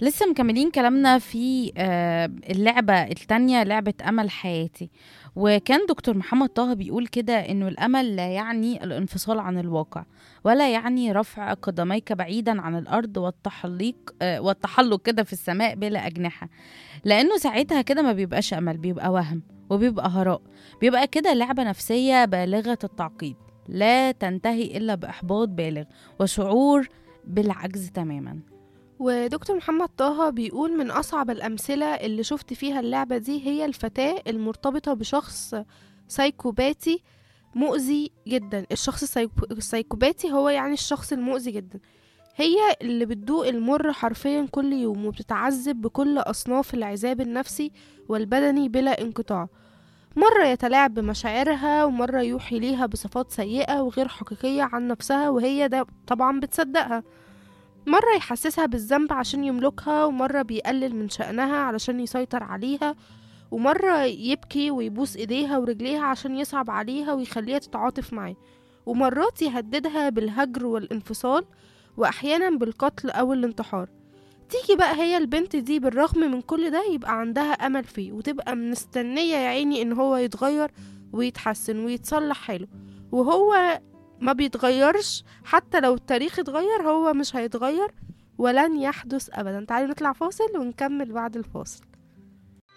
لسه مكملين كلامنا في آه، اللعبة التانية لعبة أمل حياتي وكان دكتور محمد طه بيقول كده إنه الأمل لا يعني الانفصال عن الواقع ولا يعني رفع قدميك بعيدا عن الأرض والتحليق آه، والتحلق كده في السماء بلا أجنحة لأنه ساعتها كده ما بيبقاش أمل بيبقى وهم وبيبقى هراء بيبقى كده لعبة نفسية بالغة التعقيد لا تنتهي إلا بإحباط بالغ وشعور بالعجز تماما ودكتور محمد طه بيقول من أصعب الأمثلة اللي شفت فيها اللعبة دي هي الفتاة المرتبطة بشخص سايكوباتي مؤذي جدا الشخص السايكو- السايكوباتي هو يعني الشخص المؤذي جدا هي اللي بتدوق المر حرفيا كل يوم وبتتعذب بكل أصناف العذاب النفسي والبدني بلا انقطاع مرة يتلاعب بمشاعرها ومرة يوحي ليها بصفات سيئة وغير حقيقية عن نفسها وهي ده طبعا بتصدقها مرة يحسسها بالذنب عشان يملكها ومرة بيقلل من شأنها علشان يسيطر عليها ومرة يبكي ويبوس ايديها ورجليها عشان يصعب عليها ويخليها تتعاطف معاه ومرات يهددها بالهجر والانفصال وأحيانا بالقتل أو الانتحار تيجي بقى هي البنت دي بالرغم من كل ده يبقى عندها أمل فيه وتبقى مستنية يا عيني إن هو يتغير ويتحسن ويتصلح حاله وهو ما بيتغيرش حتى لو التاريخ اتغير هو مش هيتغير ولن يحدث أبدا تعالي نطلع فاصل ونكمل بعد الفاصل